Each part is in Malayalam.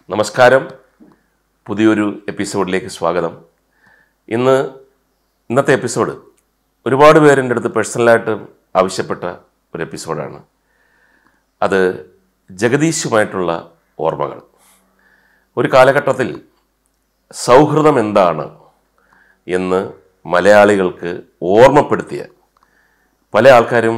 നമസ്കാരം പുതിയൊരു എപ്പിസോഡിലേക്ക് സ്വാഗതം ഇന്ന് ഇന്നത്തെ എപ്പിസോഡ് ഒരുപാട് പേര് എൻ്റെ അടുത്ത് പേഴ്സണലായിട്ട് ആവശ്യപ്പെട്ട ഒരു എപ്പിസോഡാണ് അത് ജഗദീശുമായിട്ടുള്ള ഓർമ്മകൾ ഒരു കാലഘട്ടത്തിൽ സൗഹൃദം എന്താണ് എന്ന് മലയാളികൾക്ക് ഓർമ്മപ്പെടുത്തിയ പല ആൾക്കാരും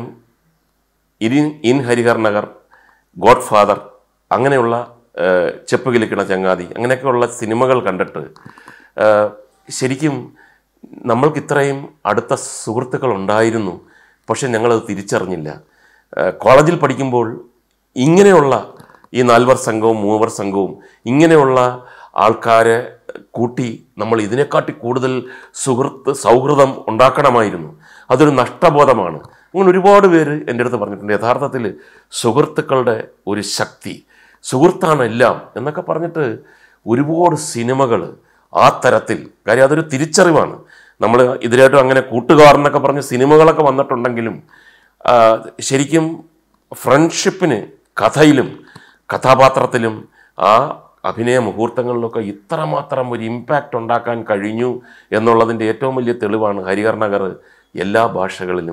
in in Harihar Nagar Godfather അങ്ങനെയുള്ള ഏഹ്, ചെപ്പ് കിലിക്കണ ചങ്ങാതി അങ്ങനെയൊക്കെയുള്ള സിനിമകൾ കണ്ടിട്ട് ഏഹ്, ശരിക്കും നമ്മൾക്ക് ഇത്രയും അടുത്ത സുഹൃത്തുക്കൾ ഉണ്ടായിരുന്നു പക്ഷെ ഞങ്ങളത് തിരിച്ചറിഞ്ഞില്ല ഏഹ്, കോളേജിൽ പഠിക്കുമ്പോൾ ഇങ്ങനെയുള്ള ഈ നാൽവർ സംഘവും മൂവർ സംഘവും ഇങ്ങനെയുള്ള ആൾക്കാരെ കൂട്ടി നമ്മൾ ഇതിനെക്കാട്ടി കൂടുതൽ സുഹൃത്ത് സൗഹൃദം ഉണ്ടാക്കണമായിരുന്നു അതൊരു നഷ്ടബോധമാണ് അങ്ങനെ ഒരുപാട് പേര് എൻ്റെ അടുത്ത് പറഞ്ഞിട്ടുണ്ട് യഥാർത്ഥത്തിൽ സുഹൃത്തുക്കളുടെ ഒരു ശക്തി സുഹൃത്താണ് എല്ലാം എന്നൊക്കെ പറഞ്ഞിട്ട് ഒരുപാട് സിനിമകൾ ആ തരത്തിൽ കാര്യം അതൊരു തിരിച്ചറിവാണ് നമ്മൾ ഇതിലായിട്ടും അങ്ങനെ കൂട്ടുകാർ എന്നൊക്കെ പറഞ്ഞ് സിനിമകളൊക്കെ വന്നിട്ടുണ്ടെങ്കിലും ആ, ശരിക്കും ഫ്രണ്ട്ഷിപ്പിന് കഥയിലും കഥാപാത്രത്തിലും ആ അഭിനയ മുഹൂർത്തങ്ങളിലൊക്കെ ഇത്രമാത്രം ഒരു ഇമ്പാക്റ്റ് ഉണ്ടാക്കാൻ കഴിഞ്ഞു എന്നുള്ളതിൻ്റെ ഏറ്റവും വലിയ തെളിവാണ് ഹരിഹർ നഗർ എല്ലാ ഭാഷകളിലും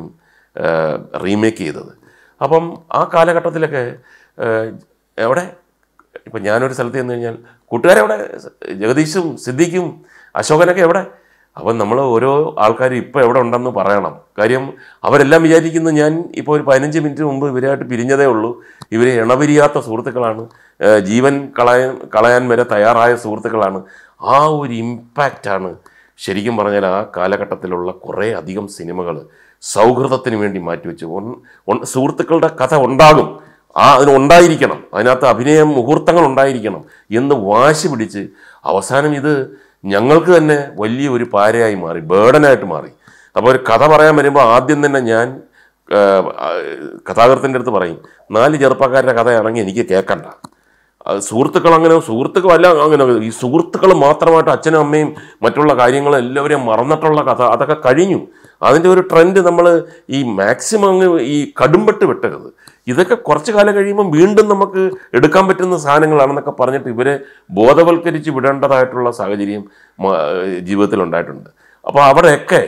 റീമേക്ക് ചെയ്തത് അപ്പം ആ കാലഘട്ടത്തിലൊക്കെ ആ, എവിടെ ഇപ്പം ഞാനൊരു സ്ഥലത്ത് ചെന്ന് കഴിഞ്ഞാൽ കൂട്ടുകാരെ എവിടെ ജഗദീഷും സിദ്ദിഖും അശോകനൊക്കെ എവിടെ അപ്പം നമ്മൾ ഓരോ ആൾക്കാരും ഇപ്പോൾ എവിടെ ഉണ്ടെന്ന് പറയണം കാര്യം അവരെല്ലാം വിചാരിക്കുന്നത് ഞാൻ ഇപ്പോൾ ഒരു പതിനഞ്ച് മിനിറ്റ് മുമ്പ് ഇവരായിട്ട് പിരിഞ്ഞതേ ഉള്ളൂ ഇവർ ഇണപിരിയാത്ത സുഹൃത്തുക്കളാണ് ഏഹ് ജീവൻ കളയാൻ കളയാൻ വരെ തയ്യാറായ സുഹൃത്തുക്കളാണ് ആ ഒരു ഇമ്പാക്റ്റാണ് ശരിക്കും പറഞ്ഞാൽ ആ കാലഘട്ടത്തിലുള്ള കുറേ അധികം സിനിമകൾ സൗഹൃദത്തിന് വേണ്ടി മാറ്റിവെച്ചു ഒൻ- ഒൻ- സുഹൃത്തുക്കളുടെ കഥ ഉണ്ടാകും ആ അതിന് ഉണ്ടായിരിക്കണം അതിനകത്ത് അഭിനയ മുഹൂർത്തങ്ങൾ ഉണ്ടായിരിക്കണം എന്ന് വാശി പിടിച്ച് അവസാനം ഇത് ഞങ്ങൾക്ക് തന്നെ വലിയ ഒരു പാരയായി മാറി ബേഡനായിട്ട് മാറി അപ്പോൾ ഒരു കഥ പറയാൻ വരുമ്പോൾ ആദ്യം തന്നെ ഞാൻ ആ, ആ, കഥാകൃത്തിൻ്റെ അടുത്ത് പറയും നാല് ചെറുപ്പക്കാരുടെ കഥയാണെങ്കിൽ എനിക്ക് കേൾക്കണ്ട അത് സുഹൃത്തുക്കൾ അങ്ങനെ സുഹൃത്തുക്കൾ അല്ല അങ്ങനെ ഈ സുഹൃത്തുക്കൾ മാത്രമായിട്ട് അച്ഛനും അമ്മയും മറ്റുള്ള കാര്യങ്ങളും എല്ലാവരെയും മറന്നിട്ടുള്ള കഥ അതൊക്കെ കഴിഞ്ഞു അതിൻ്റെ ഒരു ട്രെൻഡ് നമ്മൾ ഈ മാക്സിമം അങ്ങ് ഈ കടുംപെട്ട് വിട്ടരുത് ഇതൊക്കെ കുറച്ച് കാലം കഴിയുമ്പോൾ വീണ്ടും നമുക്ക് എടുക്കാൻ പറ്റുന്ന സാധനങ്ങളാണെന്നൊക്കെ പറഞ്ഞിട്ട് ഇവരെ ബോധവൽക്കരിച്ച് വിടേണ്ടതായിട്ടുള്ള സാഹചര്യം മ- ജീവിതത്തിൽ ഉണ്ടായിട്ടുണ്ട് അപ്പോൾ അവിടെയൊക്കെ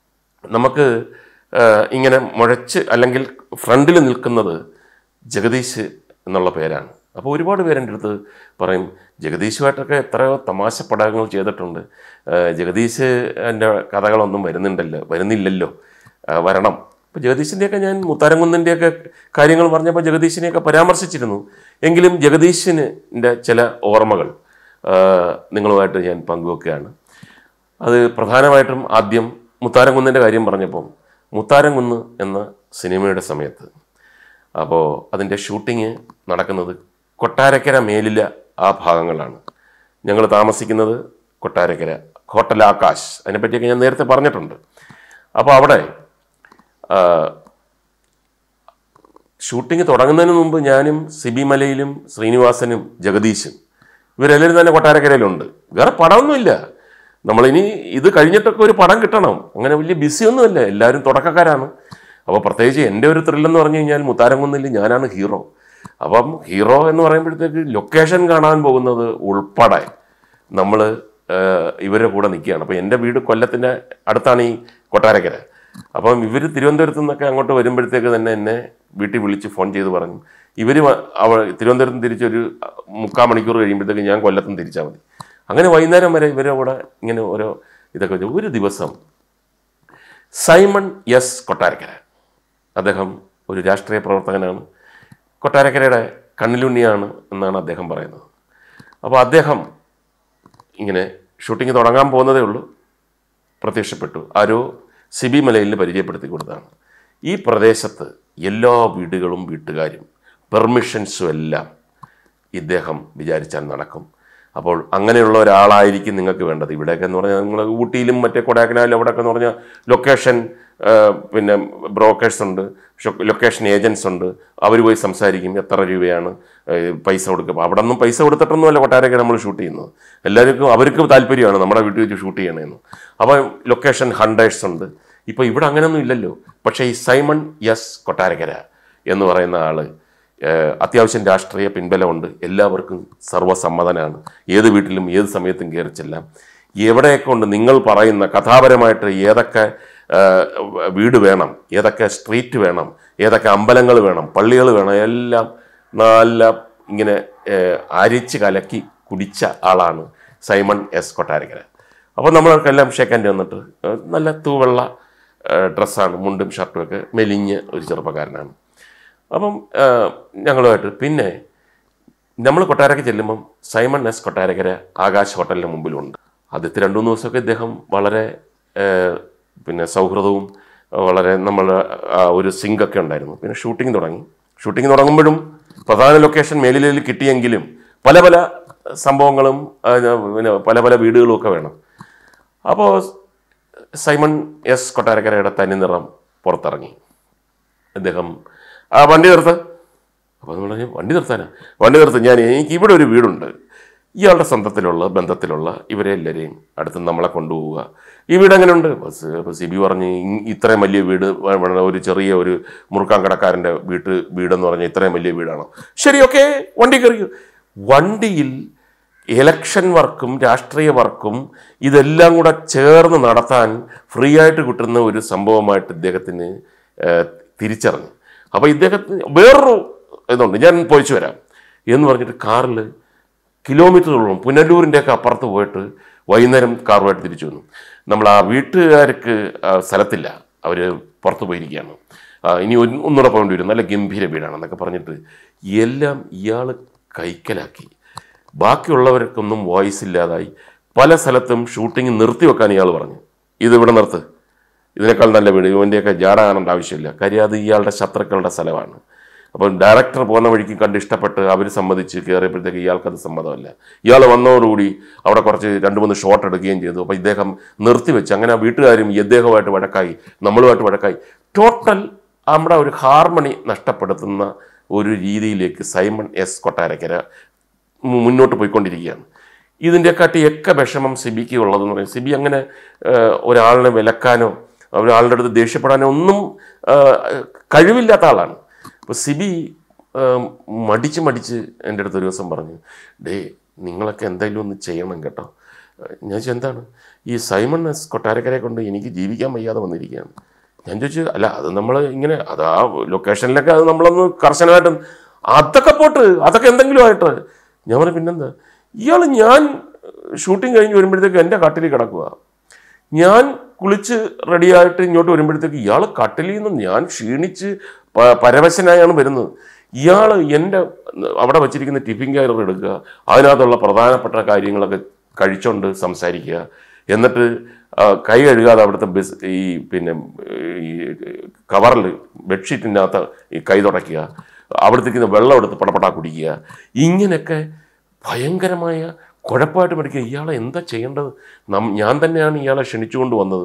നമുക്ക് ആ, ഇങ്ങനെ മുഴച്ച് അല്ലെങ്കിൽ ഫ്രണ്ടിൽ നിൽക്കുന്നത് ജഗദീഷ് എന്നുള്ള പേരാണ് അപ്പോൾ ഒരുപാട് പേരെൻ്റെ അടുത്ത് പറയും ജഗദീഷുമായിട്ടൊക്കെ എത്രയോ തമാശ പടങ്ങൾ ചെയ്തിട്ടുണ്ട് ആ, ജഗദീഷ് എൻ്റെ കഥകളൊന്നും വരുന്നുണ്ടല്ലോ വരുന്നില്ലല്ലോ ആ, വരണം ഇപ്പോൾ ജഗദീഷിൻ്റെയൊക്കെ ഞാൻ മുത്താരംകുന്നിൻ്റെയൊക്കെ കാര്യങ്ങൾ പറഞ്ഞപ്പോൾ ജഗദീഷിനെയൊക്കെ പരാമർശിച്ചിരുന്നു എങ്കിലും ജഗദീഷിന് ൻ്റെ ചില ഓർമ്മകൾ ആ, നിങ്ങളുമായിട്ട് ഞാൻ പങ്കുവെക്കുകയാണ് അത് പ്രധാനമായിട്ടും ആദ്യം മുത്താരംകുന്നിൻ്റെ കാര്യം പറഞ്ഞപ്പം മുത്താരംകുന്ന് എന്ന സിനിമയുടെ സമയത്ത് അപ്പോൾ അതിൻ്റെ ഷൂട്ടിങ് നടക്കുന്നത് കൊട്ടാരക്കര മേലില ആ ഭാഗങ്ങളാണ് ഞങ്ങൾ താമസിക്കുന്നത് കൊട്ടാരക്കര ഹോട്ടൽ ആകാശ് അതിനെപ്പറ്റിയൊക്കെ ഞാൻ നേരത്തെ പറഞ്ഞിട്ടുണ്ട് അപ്പോൾ അവിടെ ആ, ഷൂട്ടിംഗ് തുടങ്ങുന്നതിന് മുമ്പ് ഞാനും സിബി മലയിലും ശ്രീനിവാസനും ജഗദീശും ഇവരെല്ലാവരും തന്നെ കൊട്ടാരക്കരയിലുണ്ട് വേറെ പടമൊന്നുമില്ല നമ്മളിനി ഇത് കഴിഞ്ഞിട്ടൊക്കെ ഒരു പടം കിട്ടണം അങ്ങനെ വലിയ ബിസി ഒന്നുമില്ല എല്ലാവരും തുടക്കക്കാരാണ് അപ്പോൾ പ്രത്യേകിച്ച് എൻ്റെ ഒരു ത്രില്ലെന്ന് പറഞ്ഞു കഴിഞ്ഞാൽ മുത്താരംകുന്നിൽ ഞാനാണ് ഹീറോ അപ്പം ഹീറോ എന്ന് പറയുമ്പോഴത്തേക്ക് ലൊക്കേഷൻ കാണാൻ പോകുന്നത് ഉൾപ്പെടെ നമ്മൾ ഇവരുടെ കൂടെ നിൽക്കുകയാണ് അപ്പോൾ എൻ്റെ വീട് കൊല്ലത്തിൻ്റെ അടുത്താണ് ഈ കൊട്ടാരക്കര അപ്പം ഇവർ തിരുവനന്തപുരത്ത് നിന്നൊക്കെ അങ്ങോട്ട് വരുമ്പോഴത്തേക്ക് തന്നെ എന്നെ വീട്ടിൽ വിളിച്ച് ഫോൺ ചെയ്ത് പറഞ്ഞു ഇവർ അവ തിരുവനന്തപുരത്ത് നിന്ന് തിരിച്ചൊരു മുക്കാൽ മണിക്കൂർ കഴിയുമ്പോഴത്തേക്ക് ഞാൻ കൊല്ലത്തും തിരിച്ചാൽ മതി അങ്ങനെ വൈകുന്നേരം വരെ ഇവരെ കൂടെ ഇങ്ങനെ ഓരോ ഇതൊക്കെ വെച്ച് ഒരു ദിവസം സൈമൺ എസ് കൊട്ടാരക്കര അദ്ദേഹം ഒരു രാഷ്ട്രീയ പ്രവർത്തകനാണ് കൊട്ടാരക്കരയുടെ കണ്ണിലുണ്ണിയാണ് എന്നാണ് അദ്ദേഹം പറയുന്നത് അപ്പോൾ അദ്ദേഹം ഇങ്ങനെ ഷൂട്ടിംഗ് തുടങ്ങാൻ പോകുന്നതേ ഉള്ളൂ പ്രത്യക്ഷപ്പെട്ടു ആരോ സിബി മലയിലിന് പരിചയപ്പെടുത്തി കൊടുത്താണ് ഈ പ്രദേശത്ത് എല്ലാ വീടുകളും വീട്ടുകാരും പെർമിഷൻസും എല്ലാം ഇദ്ദേഹം വിചാരിച്ചാൽ നടക്കും അപ്പോൾ അങ്ങനെയുള്ള ഒരാളായിരിക്കും നിങ്ങൾക്ക് വേണ്ടത് ഇവിടെയൊക്കെ എന്ന് പറഞ്ഞാൽ നിങ്ങൾ ഊട്ടിയിലും മറ്റേ കൊടൈക്കനാലിലും അവിടെയൊക്കെ എന്ന് പറഞ്ഞാൽ ലൊക്കേഷൻ ആ, പിന്നെ ബ്രോക്കേഴ്സ് ഉണ്ട് ഷൊ- ലൊക്കേഷൻ ഏജൻസ് ഉണ്ട് അവർ പോയി സംസാരിക്കും എത്ര രൂപയാണ് ഏ, പൈസ കൊടുക്കുക അവിടെ ഒന്നും പൈസ കൊടുത്തിട്ടൊന്നുമല്ല കൊട്ടാരൊക്കെ നമ്മൾ ഷൂട്ട് ചെയ്യുന്നത് എല്ലാവർക്കും അവർക്ക് താല്പര്യമാണ് നമ്മുടെ വീട്ടിൽ വെച്ച് ഷൂട്ട് ചെയ്യണമെന്ന് അപ്പോൾ ലൊക്കേഷൻ ഹണ്ടേഴ്സ് ഉണ്ട് ഇപ്പോൾ ഇവിടെ അങ്ങനെയൊന്നും ഇല്ലല്ലോ പക്ഷേ ഈ സൈമൺ എസ് കൊട്ടാരക്കര എന്ന് പറയുന്ന ആള് ഏഹ് അത്യാവശ്യം രാഷ്ട്രീയ പിൻബലമുണ്ട് എല്ലാവർക്കും സർവ്വസമ്മതനാണ് ഏത് വീട്ടിലും ഏത് സമയത്തും കയറി ചെല്ലാം എവിടെയൊക്കെ ഉണ്ട് നിങ്ങൾ പറയുന്ന കഥാപരമായിട്ട് ഏതൊക്കെ ഏഹ്, വീട് വേണം ഏതൊക്കെ സ്ട്രീറ്റ് വേണം ഏതൊക്കെ അമ്പലങ്ങൾ വേണം പള്ളികൾ വേണം എല്ലാം നല്ല ഇങ്ങനെ ഏഹ്, അരിച്ച് കലക്കി കുടിച്ച ആളാണ് സൈമൺ എസ് കൊട്ടാരക്കര അപ്പോൾ നമ്മൾക്കെല്ലാം ഷേക്കാൻ്റെ വന്നിട്ട് ഏഹ്, നല്ല തൂവെള്ള ഏഹ്, ഡ്രസ്സാണ് മുണ്ടും ഷർട്ടും ഒക്കെ മെലിഞ്ഞ് ഒരു ചെറുപ്പക്കാരനാണ് അപ്പം ഏഹ്, ഞങ്ങളുമായിട്ട് പിന്നെ നമ്മൾ കൊട്ടാരക്കര ചെല്ലുമ്പം സൈമൺ എസ് കൊട്ടാരക്കര ആകാശ് ഹോട്ടലിന് മുമ്പിലുണ്ട് ആദ്യത്തെ രണ്ടു മൂന്ന് ദിവസമൊക്കെ ഇദ്ദേഹം വളരെ ഏഹ്, പിന്നെ സൗഹൃദവും വളരെ നമ്മൾ ആ ഒരു സിങ്കൊക്കെ ഉണ്ടായിരുന്നു പിന്നെ ഷൂട്ടിംഗ് തുടങ്ങി ഷൂട്ടിംഗ് തുടങ്ങുമ്പോഴും പ്രധാന ലൊക്കേഷൻ മേലിലേൽ കിട്ടിയെങ്കിലും പല പല സംഭവങ്ങളും ആ, പിന്നെ പല പല വീടുകളും ഒക്കെ വേണം അപ്പോൾ സൈമൺ എസ് കൊട്ടാരക്കരയുടെ തനി നിറം പുറത്തിറങ്ങി അദ്ദേഹം ആ വണ്ടി നിർത്ത് അപ്പോൾ നമ്മൾ പറഞ്ഞു വണ്ടി നിർത്താനാ വണ്ടി നിർത്ത് ഞാൻ എനിക്ക് ഇവിടെ ഒരു വീടുണ്ട് ഇയാളുടെ സ്വന്തത്തിലുള്ള ബന്ധത്തിലുള്ള ഇവരെ എല്ലാവരെയും അടുത്ത് നമ്മളെ കൊണ്ടുപോവുക ഈ വീട് എങ്ങനെയുണ്ട് ബസ് അപ്പോൾ സിബി പറഞ്ഞ് "ഇ- ഇത്രയും വലിയ വീട് വേ- വേണം ഒരു ചെറിയ ഒരു മുറുക്കാൻ കടക്കാരൻ്റെ വീട്ട് വീടെന്ന് പറഞ്ഞാൽ ഇത്രയും വലിയ വീടാണോ ശരി ഓക്കെ വണ്ടി കയറി വണ്ടിയിൽ ഇലക്ഷൻ വർക്കും രാഷ്ട്രീയ വർക്കും ഇതെല്ലാം കൂടെ ചേർന്ന് നടത്താൻ ഫ്രീ ആയിട്ട് കിട്ടുന്ന ഒരു സംഭവമായിട്ട് ഇദ്ദേഹത്തിന് ഏഹ്, തിരിച്ചറിഞ്ഞു അപ്പോൾ ഇദ്ദേഹത്തിന് വേറൊരു ഇതുണ്ട് ഞാൻ പോയിച്ചു വരാം എന്ന് പറഞ്ഞിട്ട് കാറിൽ കിലോമീറ്ററുകളും പുനലൂരിൻ്റെയൊക്കെ അപ്പുറത്ത് പോയിട്ട് വൈകുന്നേരം കാറുമായിട്ട് തിരിച്ചു വന്നു നമ്മൾ ആ വീട്ടുകാർക്ക് ആ, സ്ഥലത്തില്ല അവർ പുറത്ത് പോയിരിക്കുകയാണ് ആ, ഇനി ഒന്ന് ഒന്നുകൂടെ പോകേണ്ടി വരും നല്ല ഗംഭീര വീടാണെന്നൊക്കെ പറഞ്ഞിട്ട് എല്ലാം ഇയാൾ കൈക്കലാക്കി ബാക്കിയുള്ളവർക്കൊന്നും വോയിസ് ഇല്ലാതായി പല സ്ഥലത്തും ഷൂട്ടിംഗ് നിർത്തി വെക്കാൻ ഇയാൾ പറഞ്ഞു ഇത് ഇവിടെ നിർത്ത് ഇതിനേക്കാൾ നല്ല വീട് ഇവൻ്റെയൊക്കെ ജാട കാണേണ്ട ആവശ്യമില്ല കാര്യം അത് ഇയാളുടെ ശത്രുക്കളുടെ സ്ഥലമാണ് അപ്പം ഡയറക്ടർ പോകുന്ന വഴിക്ക് കണ്ട് ഇഷ്ടപ്പെട്ട് അവർ സമ്മതിച്ച് കയറിയപ്പോഴത്തേക്ക് ഇയാൾക്കത് സമ്മതമല്ല ഇയാൾ വന്നതോടുകൂടി അവിടെ കുറച്ച് രണ്ട് മൂന്ന് ഷോട്ട് എടുക്കുകയും ചെയ്തു അപ്പോൾ ഇദ്ദേഹം നിർത്തിവെച്ച് അങ്ങനെ ആ വീട്ടുകാരും ഇദ്ദേഹവുമായിട്ട് വഴക്കായി നമ്മളുമായിട്ട് വഴക്കായി ടോട്ടൽ നമ്മുടെ ഒരു ഹാർമണി നഷ്ടപ്പെടുത്തുന്ന ഒരു രീതിയിലേക്ക് സൈമൺ എസ് കൊട്ടാരക്കര മു- മുന്നോട്ട് പോയിക്കൊണ്ടിരിക്കുകയാണ് ഇതിൻ്റെക്കാട്ടിയൊക്കെ വിഷമം സിബിക്ക് ഉള്ളതെന്ന് പറയും സിബി അങ്ങനെ ഏഹ്, ഒരാളിനെ വിലക്കാനോ ഒരാളുടെ അടുത്ത് ദേഷ്യപ്പെടാനോ ഒന്നും ഏഹ്, കഴിവില്ലാത്ത ആളാണ് അപ്പോൾ സിബി ഏഹ്, മടിച്ച് മടിച്ച് എൻ്റെ അടുത്ത് ഒരു ദിവസം പറഞ്ഞു ഡേ നിങ്ങളൊക്കെ എന്തായാലും ഒന്ന് ചെയ്യണം കേട്ടോ ഏഹ്, ഞാൻ ചോദിച്ചു എന്താണ് ഈ സൈമൺ എസ് കൊട്ടാരക്കരെ കൊണ്ട് എനിക്ക് ജീവിക്കാൻ വയ്യാതെ വന്നിരിക്കുകയാണ് ഞാൻ ചോദിച്ചു അല്ല അത് നമ്മൾ ഇങ്ങനെ അത് ആ ലൊക്കേഷനിലൊക്കെ അത് നമ്മളൊന്ന് കർശനമായിട്ട് അതൊക്കെ പോട്ട് അതൊക്കെ എന്തെങ്കിലും ആയിട്ട് ഞാൻ പറഞ്ഞു പിന്നെന്താ ഇയാൾ ഞാൻ ഷൂട്ടിംഗ് കഴിഞ്ഞ് വരുമ്പോഴത്തേക്ക് എൻ്റെ കട്ടിലിൽ കിടക്കുക ഞാൻ കുളിച്ച് റെഡിയായിട്ട് ഇങ്ങോട്ട് വരുമ്പോഴത്തേക്ക് ഇയാൾ കട്ടിലിൽ നിന്ന് ഞാൻ ക്ഷീണിച്ച് പ- പരവശനായാണ് വരുന്നത് ഇയാൾ എൻ്റെ അവിടെ വച്ചിരിക്കുന്ന ടിഫിൻ കയർ എടുക്കുക അതിനകത്തുള്ള പ്രധാനപ്പെട്ട കാര്യങ്ങളൊക്കെ കഴിച്ചോണ്ട് സംസാരിക്കുക എന്നിട്ട് ആ, കൈ കഴുകാതെ അവിടുത്തെ ബസ് ഈ പിന്നെ ഈ കവറിൽ ബെഡ്ഷീറ്റിനകത്ത് ഈ കൈ തുടയ്ക്കുക അവിടത്തേക്ക് വെള്ളം എടുത്ത് പടപടാ കുടിക്കുക ഇങ്ങനെയൊക്കെ ഭയങ്കരമായ കുഴപ്പമായിട്ട് പഠിക്കുക ഇയാളെ എന്താ ചെയ്യേണ്ടത് നം ഞാൻ തന്നെയാണ് ഇയാളെ ക്ഷണിച്ചുകൊണ്ട് വന്നത്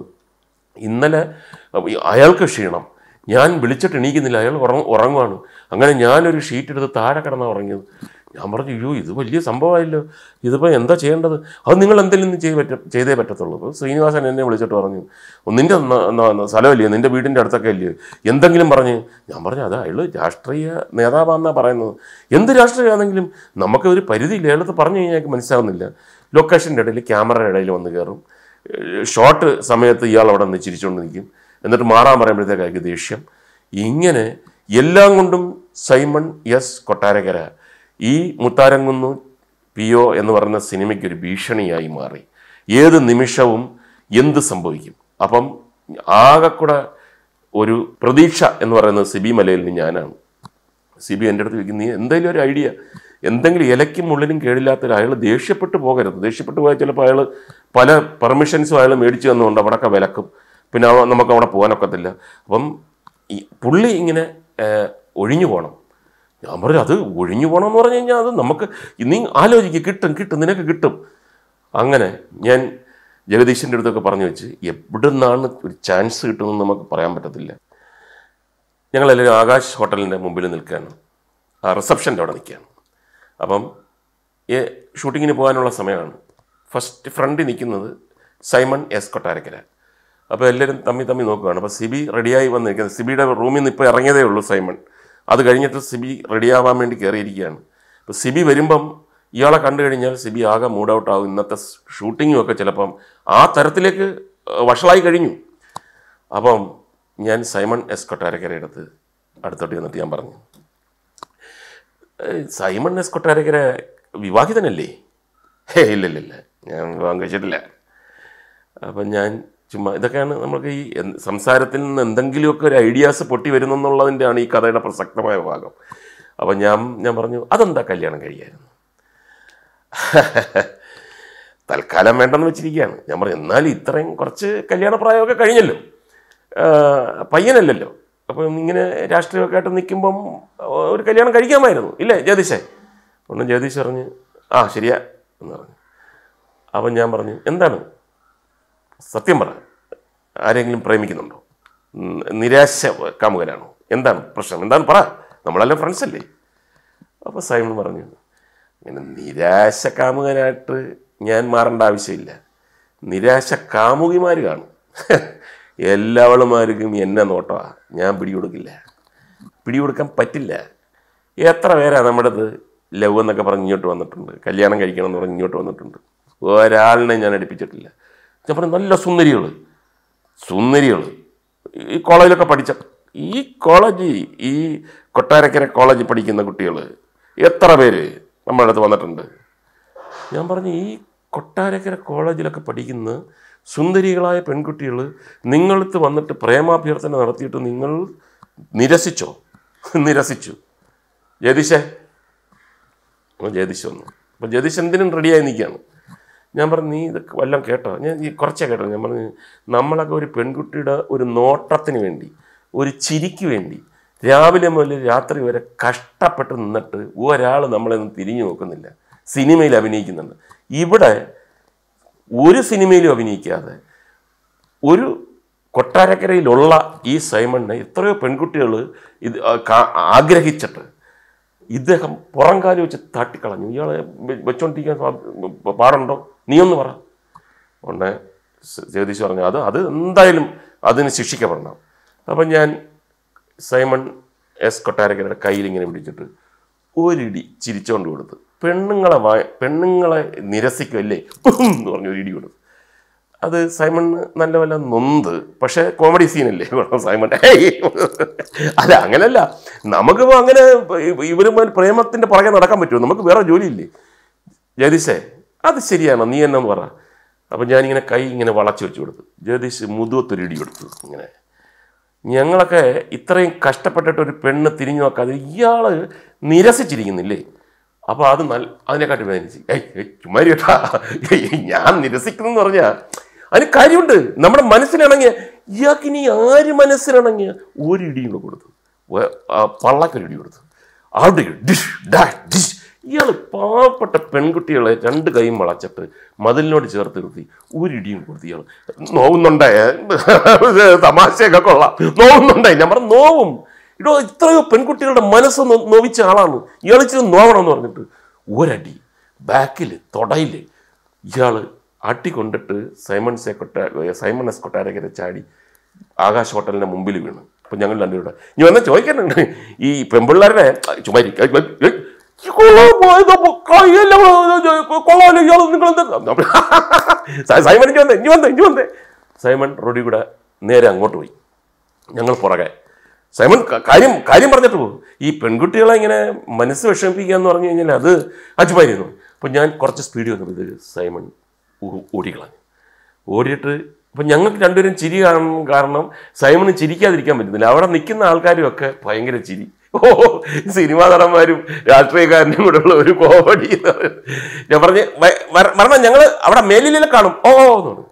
ഇന്നലെ അയാൾക്ക് ക്ഷീണം ഞാൻ വിളിച്ചിട്ട് എണീക്കുന്നില്ല അയാൾ ഉറങ്ങ ഉറങ്ങുവാണ് അങ്ങനെ ഞാനൊരു ഷീറ്റ് എടുത്ത് താഴെ കിടന്നാണ് ഉറങ്ങിയത് ഞാൻ പറഞ്ഞു അയ്യോ ഇത് വലിയ സംഭവമായല്ലോ ഇതിപ്പോൾ എന്താ ചെയ്യേണ്ടത് അത് നിങ്ങൾ എന്തെങ്കിലും ചെയ്ത് പറ്റ ചെയ്തേ പറ്റത്തുള്ളൂ അപ്പോൾ ശ്രീനിവാസൻ എന്നെ വിളിച്ചിട്ട് പറഞ്ഞു "ഓ, നിൻ്റെ ന- ന- സ്ഥലമല്ലേ നിൻ്റെ വീടിൻ്റെ അടുത്തൊക്കെ അല്ലേ എന്തെങ്കിലും പറഞ്ഞ് ഞാൻ പറഞ്ഞു അതാ അയാൾ രാഷ്ട്രീയ നേതാവാന്നാണ് പറയുന്നത് എന്ത് രാഷ്ട്രീയമാണെങ്കിലും നമുക്ക് ഒരു പരിധിയില്ല അയാളത്ത് പറഞ്ഞു കഴിഞ്ഞാൽ എനിക്ക് മനസ്സിലാവുന്നില്ല ലൊക്കേഷൻ്റെ ഇടയിൽ ക്യാമറയുടെ ഇടയിൽ വന്ന് കയറും ഷോർട്ട് സമയത്ത് ഇയാൾ അവിടെ നിന്ന് ചിരിച്ചുകൊണ്ട് നിൽക്കും എന്നിട്ട് മാറാൻ പറയുമ്പോഴത്തേക്ക് അയാൾക്ക് ദേഷ്യം ഇങ്ങനെ എല്ലാം കൊണ്ടും സൈമൺ എസ് കൊട്ടാരക്കര ഈ മുത്താരങ്കുന്നു പി ഒ എന്ന് പറയുന്ന സിനിമയ്ക്ക് ഒരു ഭീഷണിയായി മാറി ഏത് നിമിഷവും എന്ത് സംഭവിക്കും അപ്പം ആകെക്കൂടെ ഒരു പ്രതീക്ഷ എന്ന് പറയുന്നത് സിബി മലയിൽ ഞാനാണ് സിബി എൻ്റെ അടുത്ത് ചോദിക്കും നീ എന്തെങ്കിലും ഒരു ഐഡിയ എന്തെങ്കിലും ഇലയ്ക്കും ഉള്ളിലും കേടില്ലാത്ത അയാൾ ദേഷ്യപ്പെട്ട് പോകരുത് ദേഷ്യപ്പെട്ട് പോയാൽ ചിലപ്പോൾ അയാൾ പല പെർമിഷൻസും അയാൾ മേടിച്ചു തന്നുകൊണ്ട് അവിടെയൊക്കെ വിലക്കും പിന്നെ അവ- നമുക്ക് അവിടെ പോകാനൊക്കത്തില്ല അപ്പം ഈ പുള്ളി ഇങ്ങനെ ഏഹ്, ഒഴിഞ്ഞു പോകണം ഞാൻ പറഞ്ഞു അത് ഒഴിഞ്ഞു പോകണം എന്ന് പറഞ്ഞു കഴിഞ്ഞാൽ അത് നമുക്ക് നീ ആലോചിക്കുക കിട്ടും കിട്ടും നിനക്ക് കിട്ടും അങ്ങനെ ഞാൻ ജഗദീശൻ്റെ അടുത്തൊക്കെ പറഞ്ഞു വെച്ച് എവിടെ നിന്നാണ് ഒരു ചാൻസ് കിട്ടുമെന്ന് നമുക്ക് പറയാൻ പറ്റത്തില്ല ഞങ്ങളെല്ലാവരും ആകാശ് ഹോട്ടലിൻ്റെ മുമ്പിൽ നിൽക്കുകയാണ് ആ റിസപ്ഷൻ്റെ അവിടെ നിൽക്കുകയാണ് അപ്പം ഈ ഷൂട്ടിങ്ങിന് പോകാനുള്ള സമയമാണ് ഫസ്റ്റ് ഫ്രണ്ടിൽ നിൽക്കുന്നത് സൈമൺ എസ് കൊട്ടാരക്കര അപ്പോൾ എല്ലാവരും തമ്മി തമ്മി നോക്കുകയാണ് അപ്പോൾ സിബി റെഡിയായി വന്ന് നിൽക്കുന്നത് സിബിയുടെ റൂമിൽ നിന്ന് ഇപ്പോൾ ഇറങ്ങിയതേ ഉള്ളൂ സൈമൺ അത് കഴിഞ്ഞിട്ട് സിബി റെഡിയാവാൻ വേണ്ടി കയറിയിരിക്കുകയാണ് അപ്പോൾ സിബി വരുമ്പം ഇയാളെ കണ്ടു കഴിഞ്ഞാൽ സിബി ആകെ മൂഡ് ഔട്ട് ആകും ഇന്നത്തെ ഷൂട്ടിങ്ങും ഒക്കെ ചിലപ്പം ആ തരത്തിലേക്ക് ഏഹ്, വഷളായി കഴിഞ്ഞു അപ്പം ഞാൻ സൈമൺ എസ് കൊട്ടാരക്കര അടുത്ത് അടുത്തോട്ട് ചെന്നിട്ട് ഞാൻ പറഞ്ഞു "ഏയ്, സൈമൺ എസ് കൊട്ടാരക്കര വിവാഹിതനല്ലേ ഹേ ഇല്ല ഇല്ല ഇല്ല ഞാൻ വിവാഹം കഴിച്ചിട്ടില്ല അപ്പം ഞാൻ ചുമ്മാ ഇതൊക്കെയാണ് നമുക്ക് ഈ എന്ത് സംസാരത്തിൽ നിന്ന് എന്തെങ്കിലുമൊക്കെ ഒരു ഐഡിയാസ് പൊട്ടി വരുന്നെന്നുള്ളതിൻ്റെയാണ് ഈ കഥയുടെ പ്രസക്തമായ ഭാഗം അപ്പം ഞാൻ ഞാൻ പറഞ്ഞു അതെന്താ കല്യാണം കഴിയായിരുന്നു തൽക്കാലം വേണ്ടെന്ന് വെച്ചിരിക്കുകയാണ് ഞാൻ പറഞ്ഞു എന്നാലും ഇത്രയും കുറച്ച് കല്യാണ പ്രായമൊക്കെ കഴിഞ്ഞല്ലോ ആ, പയ്യനല്ലല്ലോ അപ്പം ഇങ്ങനെ രാഷ്ട്രീയമൊക്കെ ആയിട്ട് നിൽക്കുമ്പം ഒരു കല്യാണം കഴിക്കാമായിരുന്നു ഇല്ലേ ജഗദീശേ ഒന്ന് ജഗദീഷ് പറഞ്ഞു ആ ശരിയാ എന്ന് പറഞ്ഞു അപ്പം ഞാൻ പറഞ്ഞു എന്താണ് സത്യം പറ ആരെങ്കിലും പ്രേമിക്കുന്നുണ്ടോ ഉം, നിരാശ കാമുകനാണോ എന്താണ് പ്രശ്നം എന്താണ് പറ നമ്മളെല്ലാം ഫ്രണ്ട്സ് അല്ലേ അപ്പോൾ സൈമൺ പറഞ്ഞു ഇങ്ങനെ നിരാശ കാമുകനായിട്ട് ഞാൻ മാറേണ്ട ആവശ്യമില്ല നിരാശ കാമുകിമാർ കാണും എല്ലാവളുമാർക്കും എന്നെ നോട്ടമാ ഞാൻ പിടികൊടുക്കില്ല പിടികൊടുക്കാൻ പറ്റില്ല എത്ര പേരാ നമ്മുടെ ഇത് ലവ് എന്നൊക്കെ പറഞ്ഞ് ഇങ്ങോട്ട് വന്നിട്ടുണ്ട് കല്യാണം കഴിക്കണം എന്ന് പറഞ്ഞ് ഇങ്ങോട്ട് വന്നിട്ടുണ്ട് ഒരാളിനെ ഞാൻ അടുപ്പിച്ചിട്ടില്ല ഞാൻ പറഞ്ഞു നല്ല സുന്ദരികൾ സുന്ദരികൾ ഈ കോളേജിലൊക്കെ പഠിച്ച ഈ കോളേജ് ഈ കൊട്ടാരക്കര കോളേജിൽ പഠിക്കുന്ന കുട്ടികൾ എത്ര പേര് നമ്മുടെ അടുത്ത് വന്നിട്ടുണ്ട് ഞാൻ പറഞ്ഞു ഈ കൊട്ടാരക്കര കോളേജിലൊക്കെ പഠിക്കുന്ന സുന്ദരികളായ പെൺകുട്ടികൾ നിങ്ങളടുത്ത് വന്നിട്ട് പ്രേമാഭ്യർത്ഥന നടത്തിയിട്ട് നിങ്ങൾ നിരസിച്ചോ നിരസിച്ചു ജയതീശേ അപ്പോൾ ജയതീശ് വന്നു അപ്പോൾ ജയതീശ് എന്തിനും റെഡിയായി നിൽക്കുകയാണ് ഞാൻ പറഞ്ഞു നീ ഇതൊക്കെ വല്ലതും കേട്ടോ ഞാൻ ഈ കുറച്ചേ കേട്ടോ ഞാൻ പറഞ്ഞു നമ്മളൊക്കെ ഒരു പെൺകുട്ടിയുടെ ഒരു നോട്ടത്തിന് വേണ്ടി ഒരു ചിരിക്ക് വേണ്ടി രാവിലെ മുതൽ രാത്രി വരെ കഷ്ടപ്പെട്ട് നിന്നിട്ട് ഒരാൾ നമ്മളെയൊന്നും തിരിഞ്ഞു നോക്കുന്നില്ല സിനിമയിൽ അഭിനയിക്കുന്നുണ്ട് ഇവിടെ ഒരു സിനിമയിലും അഭിനയിക്കാതെ ഒരു കൊട്ടാരക്കരയിലുള്ള ഈ സൈമണിനെ എത്രയോ പെൺകുട്ടികൾ ഇത് ആ, കാ- ആഗ്രഹിച്ചിട്ട് ഇദ്ദേഹം പുറംകാലി വെച്ച് തട്ടിക്കളഞ്ഞു ഇയാളെ വെ- വെച്ചോണ്ടിരിക്കാൻ സ്വാ- പാടുണ്ടോ നീ ഒന്ന് പറ ഉടനെ സ- ജഗദീഷ് പറഞ്ഞു അത് അത് എന്തായാലും അതിന് ശിക്ഷിക്കപ്പെടണം അപ്പം ഞാൻ സൈമൺ എസ് കൊട്ടാരക്കരയുടെ കയ്യിൽ ഇങ്ങനെ പിടിച്ചിട്ട് ഒരിടി ചിരിച്ചോണ്ട് കൊടുത്തു പെണ്ണുങ്ങളെ വാ പെണ്ണുങ്ങളെ നിരസിക്കുമല്ലേ എന്ന് പറഞ്ഞു ഒരു ഇടി കൊടുത്തു അത് സൈമൺ നല്ല വല്ല നൊന്ത് പക്ഷേ കോമഡി സീനല്ലേ സൈമൺ ഹേയ്. അല്ല അങ്ങനല്ല നമുക്കിപ്പോൾ അങ്ങനെ ഇവരുമായി പ്രേമത്തിന്റെ പുറകെ നടക്കാൻ പറ്റുമോ നമുക്ക് വേറെ ജോലിയില്ലേ ജഗദീഷേ അത് ശരിയാണോ നീ എന്നു പറ അപ്പം ഞാനിങ്ങനെ കൈ ഇങ്ങനെ വളച്ചു വെച്ച് കൊടുത്തു ജഗദീഷ് മുതുവത്തൊരു ഇടി കൊടുത്തു ഇങ്ങനെ ഞങ്ങളൊക്കെ ഇത്രയും കഷ്ടപ്പെട്ടിട്ട് ഒരു പെണ്ണ് തിരിഞ്ഞു നോക്കാതെ ഇയാൾ നിരസിച്ചിരിക്കുന്നില്ലേ അപ്പോൾ അത് നല്ല അതിനെക്കാട്ടി വേദനിച്ച് ഏയ് ഏയ് ചുമ്മാരി കേട്ടാ ഏയ് ഞാൻ നിരസിക്കുന്നു പറഞ്ഞാൽ അതിന് കാര്യമുണ്ട് നമ്മുടെ മനസ്സിലിണങ്ങിയ ഇയാൾക്ക് ഇനി ആര് മനസ്സിലിണങ്ങിയ ഒരു ഇടിയും കൂടെ കൊടുത്തു വേ- ആ പള്ളക്കൊരു ഇടി കൊടുത്തു അവിടെ ഡിഷ് ഡാ ഡിഷ് ഇയാൾ പാവപ്പെട്ട പെൺകുട്ടികളെ രണ്ട് കൈയും വളച്ചിട്ട് മതിലിനോട് ചേർത്ത് നിർത്തി ഒരു ഇടിയും കൊടുത്തു ഇയാൾ നോവുന്നുണ്ടേ തമാശയൊക്കെ കൊള്ളാം നോവുന്നുണ്ടേ ഞാൻ പറഞ്ഞു നോവും ഇടോ ഇത്രയോ പെൺകുട്ടികളുടെ മനസ്സ് നോ- നോവിച്ച ആളാണ് ഇയാൾ ഇച്ചിരി നോവണമെന്ന് പറഞ്ഞിട്ട് ഒരടി ബാക്കിൽ തൊടയിൽ ഇയാൾ അട്ടിക്കൊണ്ടിട്ട് സൈമൺ സെ കൊട്ട സൈമൺ എസ് കൊട്ടാരക്കര ചാടി ആകാശ് ഹോട്ടലിന്റെ മുമ്പിൽ വീണു അപ്പൊ ഞങ്ങൾ രണ്ടുപേരുടെ ഇനി വന്ന് ചോദിക്കാനുണ്ട് ഈ പെമ്പിള്ളേരുടെ ചുമ്മാ ഇരിക്ക. ഏയ്, ഏയ്, ഈ കൊള്ളാം, ഇത് കയ്യല്ല, കൊള്ളാമല്ലോ, ഇയാള് നിങ്ങളെന്താ? സൈ- സൈമൺ ഇഞ്ഞി വന്നേ ഇഞ്ഞി വന്നേ ഇഞ്ഞി വന്നേ സൈമൺ റോഡിൽ കൂടെ നേരെ അങ്ങോട്ട് പോയി ഞങ്ങൾ പുറകെ സൈമൺ ക- കാര്യം കാര്യം പറഞ്ഞിട്ട് പോകും ഈ പെൺകുട്ടികളെ ഇങ്ങനെ മനസ്സ് വിഷമിപ്പിക്കുക എന്ന് പറഞ്ഞു കഴിഞ്ഞാൽ അത് അച്ചുമായിരുന്നു അപ്പം ഞാൻ കുറച്ച് സ്പീഡ് വന്നപ്പോൾ ഇത് സൈമൺ ഓ- ഓടിക്കളഞ്ഞു ഓടിയിട്ട് അപ്പം ഞങ്ങൾക്ക് രണ്ടുപേരും ചിരി കാണും കാരണം സൈമണ് ചിരിക്കാതിരിക്കാൻ പറ്റുന്നില്ല അവിടെ നിൽക്കുന്ന ആൾക്കാരും ഒക്കെ ഭയങ്കര ചിരി ഓ സിനിമാ നടന്മാരും രാഷ്ട്രീയക്കാരനും കൂടെ ഉള്ള ഒരു കോമഡി എന്ന് പറയുന്നത്. ഞാൻ പറഞ്ഞ് വ- വര- വരണം ഞങ്ങൾ അവിടെ മേലിലെ കാണും ഓ എന്ന് പറഞ്ഞു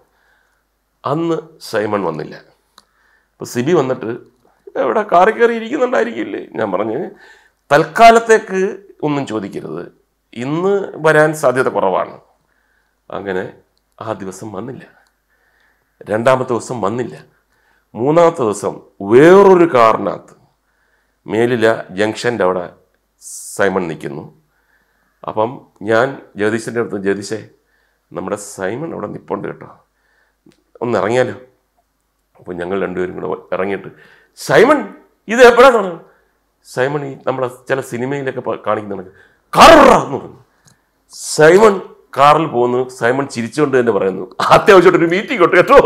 അന്ന് സൈമൺ വന്നില്ല അപ്പോൾ സിബി വന്നിട്ട് എവിടെ കാറി കയറി ഇരിക്കുന്നുണ്ടായിരിക്കില്ലേ ഞാൻ പറഞ്ഞ് തൽക്കാലത്തേക്ക് ഒന്നും ചോദിക്കരുത് ഇന്ന് വരാൻ സാധ്യത കുറവാണ് അങ്ങനെ ആ ദിവസം വന്നില്ല രണ്ടാമത്തെ ദിവസം വന്നില്ല മൂന്നാമത്തെ ദിവസം വേറൊരു കാറിനകത്ത് മേലില ജംഗ്ഷൻ്റെ അവിടെ സൈമൺ നിൽക്കുന്നു അപ്പം ഞാൻ ജഗദീശൻ്റെ അടുത്ത് ജഗദീശേ നമ്മുടെ സൈമൺ അവിടെ നിപ്പുണ്ട് കേട്ടോ ഒന്ന് ഇറങ്ങിയാലോ അപ്പോൾ ഞങ്ങൾ രണ്ടുപേരും കൂടെ ഇറങ്ങിയിട്ട് സൈമൺ ഇത് എപ്പോഴാണ് സൈമൺ ഈ നമ്മളെ ചില സിനിമയിലൊക്കെ പ- കാണിക്കുന്നുണ്ട് കാറ എന്ന് പറഞ്ഞു സൈമൺ കാറിൽ പോകുന്നു സൈമൺ ചിരിച്ചുകൊണ്ട് തന്നെ പറയുന്നു അത്യാവശ്യമായിട്ട് ഒരു മീറ്റിംഗ് ഉണ്ട് കേട്ടോ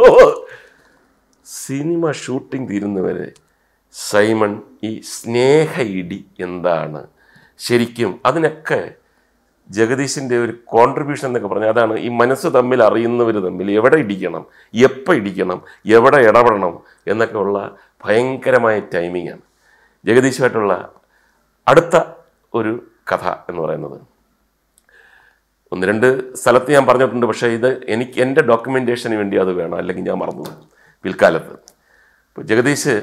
സിനിമ ഷൂട്ടിംഗ് തീരുന്നവരെ സൈമൺ ഈ സ്നേഹ ഇടി എന്താണ് ശരിക്കും അതിനൊക്കെ ജഗദീശിൻ്റെ ഒരു കോൺട്രിബ്യൂഷൻ എന്നൊക്കെ പറഞ്ഞാൽ അതാണ് ഈ മനസ്സ് തമ്മിൽ അറിയുന്നവർ തമ്മിൽ എവിടെ ഇടിക്കണം എപ്പോൾ ഇടിക്കണം എവിടെ ഇടപെടണം എന്നൊക്കെ ഉള്ള ഭയങ്കരമായ ടൈമിങ്ങാണ് ജഗദീശുമായിട്ടുള്ള അടുത്ത ഒരു കഥ എന്ന് പറയുന്നത് ഒന്ന് രണ്ട് സ്ഥലത്ത് ഞാൻ പറഞ്ഞിട്ടുണ്ട് പക്ഷേ ഇത് എനിക്ക് എൻ്റെ ഡോക്യുമെൻറ്റേഷന് വേണ്ടി അത് വേണം അല്ലെങ്കിൽ ഞാൻ മറന്നു പോകും പിൽക്കാലത്ത് ഇപ്പോൾ ജഗദീഷ്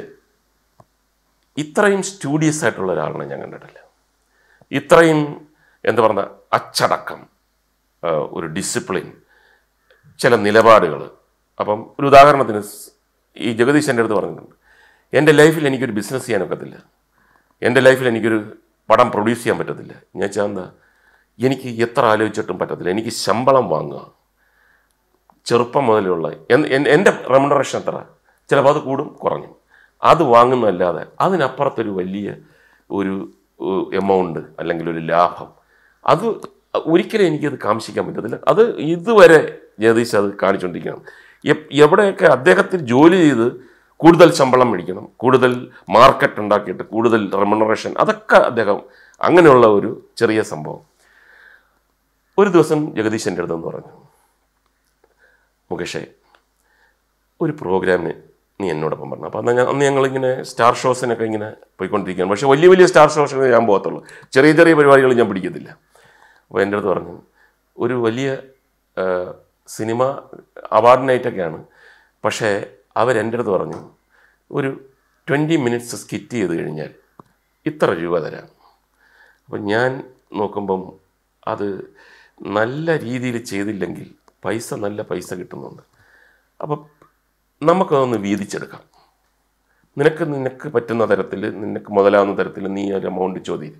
ഇത്രയും സ്റ്റൂഡിയസ് ആയിട്ടുള്ള ഒരാളിനെ ഞാൻ കണ്ടിട്ടില്ല ഇത്രയും എന്താ പറയുക അച്ചടക്കം ആ, ഒരു ഡിസിപ്ലിൻ ചില നിലപാടുകൾ അപ്പം ഒരു ഉദാഹരണത്തിന് സ് ഈ ജഗദീഷ് എൻ്റെ അടുത്ത് പറഞ്ഞിട്ടുണ്ട് എൻ്റെ ലൈഫിൽ എനിക്കൊരു ബിസിനസ് ചെയ്യാൻ ഒക്കത്തില്ല എൻ്റെ ലൈഫിൽ എനിക്കൊരു പടം പ്രൊഡ്യൂസ് ചെയ്യാൻ പറ്റത്തില്ല ഞാൻ വെച്ചാൽ എന്താ എനിക്ക് എത്ര ആലോചിച്ചിട്ടും പറ്റത്തില്ല എനിക്ക് ശമ്പളം വാങ്ങുക ചെറുപ്പം മുതലുള്ള എൻ- എൻ- എൻ്റെ റെമുനറേഷൻ എത്ര ചിലപ്പോൾ അത് കൂടും കുറഞ്ഞു അത് വാങ്ങുന്നതല്ലാതെ അതിനപ്പുറത്തൊരു വലിയ ഒരു എമൗണ്ട് അല്ലെങ്കിൽ ഒരു ലാഭം അത് ഒരിക്കലും എനിക്കത് കാംക്ഷിക്കാൻ പറ്റത്തില്ല അത് ഇതുവരെ ജഗദീഷ് അത് കാണിച്ചുകൊണ്ടിരിക്കുകയാണ് എപ്- എവിടെയൊക്കെ അദ്ദേഹത്തിന് ജോലി ചെയ്ത് കൂടുതൽ ശമ്പളം മേടിക്കണം കൂടുതൽ മാർക്കറ്റ് ഉണ്ടാക്കിയിട്ട് കൂടുതൽ റെമുനറേഷൻ അതൊക്കെ അദ്ദേഹം അങ്ങനെയുള്ള ഒരു ചെറിയ സംഭവം ഒരു ദിവസം ജഗദീഷ് എൻ്റെ അടുത്തെന്ന് പറഞ്ഞു മുകേഷേ ഒരു പ്രോഗ്രാമിന് നീ എന്നോടൊപ്പം പറഞ്ഞു അപ്പോൾ അന്ന് ഞാൻ അന്ന് ഞങ്ങളിങ്ങനെ സ്റ്റാർ ഷോസിനൊക്കെ ഇങ്ങനെ പോയിക്കൊണ്ടിരിക്കുകയാണ് പക്ഷേ വലിയ വലിയ സ്റ്റാർ ഷോസിന് ഞാൻ പോകത്തുള്ളൂ ചെറിയ ചെറിയ പരിപാടികൾ ഞാൻ പിടിക്കത്തില്ല അപ്പോൾ എൻ്റെ അടുത്ത് പറഞ്ഞു ഒരു വലിയ ആ, സിനിമ അവാർഡ് നൈറ്റൊക്കെയാണ് പക്ഷേ അവരെൻ്റെ അടുത്ത് പറഞ്ഞു ഒരു ട്വൻറ്റി മിനിറ്റ്സ് സ്കിറ്റ് ചെയ്ത് കഴിഞ്ഞാൽ ഇത്ര രൂപ തരാം അപ്പം ഞാൻ നോക്കുമ്പം അത് നല്ല രീതിയിൽ ചെയ്തില്ലെങ്കിൽ പൈസ നല്ല പൈസ കിട്ടുന്നുണ്ട് അപ്പം നമുക്കതൊന്ന് വീതിച്ചെടുക്കാം നിനക്ക് നിനക്ക് പറ്റുന്ന തരത്തിൽ നിനക്ക് മുതലാവുന്ന തരത്തിൽ നീ ഒരു എമൗണ്ട് ചോദ്യം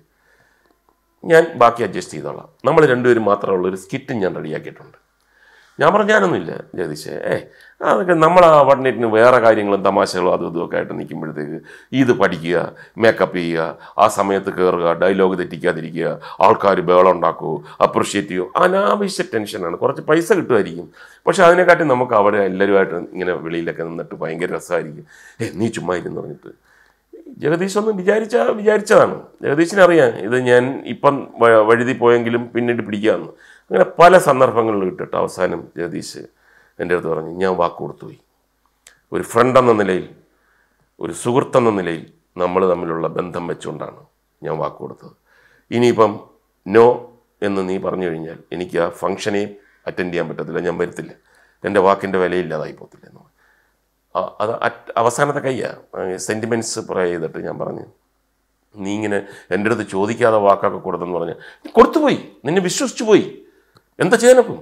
ഞാൻ ബാക്കി അഡ്ജസ്റ്റ് ചെയ്തോളാം നമ്മൾ രണ്ടുപേരും മാത്രമുള്ള ഒരു സ്കിറ്റും ഞാൻ റെഡിയാക്കിയിട്ടുണ്ട് ഞാൻ പറഞ്ഞാനൊന്നുമില്ല ജഗദീഷേ ഏ അതൊക്കെ നമ്മൾ ആ വണ്ണേറ്റിന് വേറെ കാര്യങ്ങളും തമാശകളും അതും ഇതുമൊക്കെ ആയിട്ട് നിൽക്കുമ്പോഴത്തേക്ക് ഇത് പഠിക്കുക മേക്കപ്പ് ചെയ്യുക ആ സമയത്ത് കയറുക ഡയലോഗ് തെറ്റിക്കാതിരിക്കുക ആൾക്കാർ ബേളം ഉണ്ടാക്കുമോ അപ്രിഷ്യേറ്റ് ചെയ്യുമോ അനാവശ്യ ടെൻഷനാണ് കുറച്ച് പൈസ കിട്ടുമായിരിക്കും പക്ഷെ അതിനെക്കാട്ടി നമുക്ക് അവിടെ എല്ലാവരുമായിട്ട് ഇങ്ങനെ വെളിയിലൊക്കെ നിന്നിട്ട് ഭയങ്കര രസമായിരിക്കും ഏ നീ ചുമ്മാ ഇരുന്ന് പറഞ്ഞിട്ട് ജഗദീഷ് ഒന്നും വിചാരിച്ച വിചാരിച്ചതാണ് ജഗദീഷിന് അറിയാം ഇത് ഞാൻ ഇപ്പം വ- വഴുതി പോയെങ്കിലും പിന്നീട് പിടിക്കാമെന്ന് അങ്ങനെ പല സന്ദർഭങ്ങളിൽ ഇട്ടിട്ട് അവസാനം ജഗദീഷ് എൻ്റെ അടുത്ത് പറഞ്ഞു ഞാൻ വാക്ക് കൊടുത്തുപോയി ഒരു ഫ്രണ്ട് എന്ന നിലയിൽ ഒരു സുഹൃത്തെന്ന നിലയിൽ നമ്മൾ തമ്മിലുള്ള ബന്ധം വെച്ചുകൊണ്ടാണ് ഞാൻ വാക്ക് കൊടുത്തത് ഇനിയിപ്പം നോ എന്ന് നീ പറഞ്ഞു കഴിഞ്ഞാൽ എനിക്ക് ആ ഫംഗ്ഷനെയും അറ്റൻഡ് ചെയ്യാൻ പറ്റത്തില്ല ഞാൻ വരത്തില്ല എൻ്റെ വാക്കിൻ്റെ വിലയില്ലാതായി പോകത്തില്ല എന്ന് പറഞ്ഞു. ആ, അത് അറ്റ് അവസാനത്തെ കയ്യാ സെൻറ്റിമെൻറ്റ്സ് പ്രേ ചെയ്തിട്ട് ഞാൻ പറഞ്ഞു നീ ഇങ്ങനെ എൻ്റെ അടുത്ത് ചോദിക്കാതെ വാക്കൊക്കെ കൊടുത്തെന്ന് പറഞ്ഞ് നീ കൊടുത്തുപോയി നിന്നെ വിശ്വസിച്ചു പോയി എന്താ ചെയ്യാനപ്പം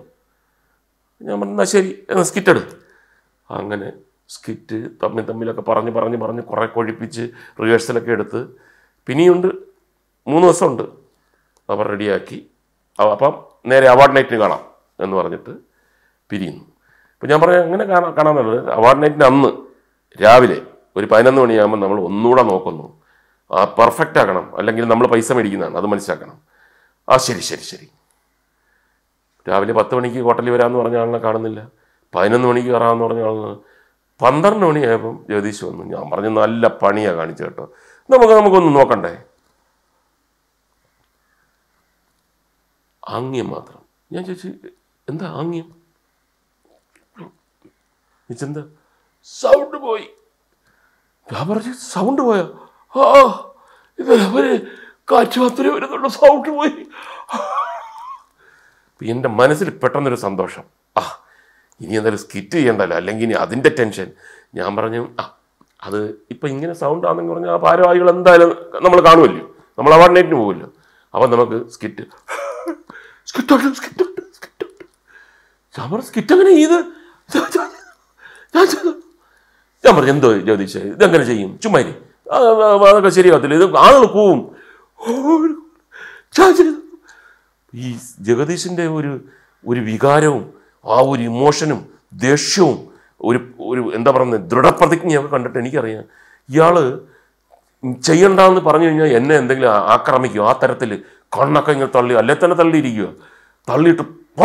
ഞാൻ പറഞ്ഞു "എന്നാ ശരി എന്നാൽ സ്കിറ്റ് എടു അങ്ങനെ സ്കിറ്റ് തമ്മിൽ തമ്മിലൊക്കെ പറഞ്ഞ് പറഞ്ഞ് പറഞ്ഞ് കുറേ കൊഴിപ്പിച്ച് റിഹേഴ്സലൊക്കെ എടുത്ത് പിന്നെയുണ്ട് മൂന്ന് ദിവസമുണ്ട് അവർ റെഡിയാക്കി അവ- അപ്പം നേരെ അവാർഡ് നൈറ്റിന് കാണാം എന്ന് പറഞ്ഞിട്ട് പിരിയുന്നു ഇപ്പം ഞാൻ പറഞ്ഞ അങ്ങനെ കാണാൻ കാണാന്നുള്ളത് അവാർഡ് നൈറ്റിന് അന്ന് രാവിലെ ഒരു പതിനൊന്ന് മണിയാകുമ്പോൾ നമ്മൾ ഒന്നുകൂടെ നോക്കുന്നു ആ പെർഫെക്റ്റ് ആക്കണം അല്ലെങ്കിൽ നമ്മൾ പൈസ മേടിക്കുന്നതാണ് അത് മനസ്സിലാക്കണം ആ ശരി ശരി ശരി രാവിലെ പത്ത് മണിക്ക് ഹോട്ടലിൽ വരാമെന്ന് പറഞ്ഞ ആളിനെ കാണുന്നില്ല പതിനൊന്ന് മണിക്ക് കയറാമെന്ന് പറഞ്ഞ ആളിന് പന്ത്രണ്ട് മണിയായപ്പം ജഗദീഷ് വന്നു ഞാൻ പറഞ്ഞു നല്ല പണിയാണ് കാണിച്ചു കേട്ടോ നമുക്ക് നമുക്കൊന്ന് നോക്കണ്ടേ ആംഗ്യം മാത്രം ഞാൻ ചോദിച്ചു എന്താ ആംഗ്യം എന്താ സൗണ്ട് പോയി ഞാൻ പറഞ്ഞു സൗണ്ട് പോയോ ആ ഇത് അവര് കാറ്റ് മാത്രമേ വരുന്നുള്ളൂ സൗണ്ട് പോയി അപ്പൊ എൻ്റെ മനസ്സിൽ പെട്ടെന്നൊരു സന്തോഷം ആ ഇനി എന്തായാലും സ്കിറ്റ് ചെയ്യണ്ടല്ലോ അല്ലെങ്കിൽ ഇനി അതിൻ്റെ ടെൻഷൻ ഞാൻ പറഞ്ഞു ആ അത് ഇപ്പം ഇങ്ങനെ സൗണ്ട് ആണെന്ന് പറഞ്ഞാൽ ആ ഭാരവാഹികൾ എന്തായാലും നമ്മൾ കാണുമല്ലോ നമ്മൾ അവാർഡ് നൈറ്റിന് പോകുമല്ലോ അപ്പം നമുക്ക് സ്കിറ്റ് സ്കിറ്റുണ്ട് സ്കിറ്റുണ്ട് സ്കിറ്റുണ്ട് ഞാൻ പറഞ്ഞു സ്കിറ്റ് എങ്ങനെ ചെയ്ത് ഞാൻ ചെയ്തു. ഞാൻ ചെയ്തു ഞാൻ പറഞ്ഞു എന്തോ ജ്യോതിഷ് ഇതെങ്ങനെ ചെയ്യും ചുമ്മാ ഇരി. ആ, ആ, അതൊക്കെ ശരിയാകത്തില്ല ഇത് ആളുകൾ പോവും ഓ, ഞാൻ ചെയ്തു ഈ ജഗദീശിൻ്റെ ഒരു ഒരു വികാരവും ആ ഒരു ഇമോഷനും ദേഷ്യവും ഒരു ഒരു എന്താ പറയുന്നത് ദൃഢപ്രതിജ്ഞയൊക്കെ കണ്ടിട്ട് എനിക്കറിയാം ഇയാൾ ചെയ്യണ്ടെന്ന് പറഞ്ഞു കഴിഞ്ഞാൽ എന്നെ എന്തെങ്കിലും ആ- ആക്രമിക്കും ആ തരത്തിൽ കണ്ണൊക്കെ ഇങ്ങനെ തള്ളി അല്ലെ തന്നെ തള്ളിയിരിക്കുക തള്ളിയിട്ട്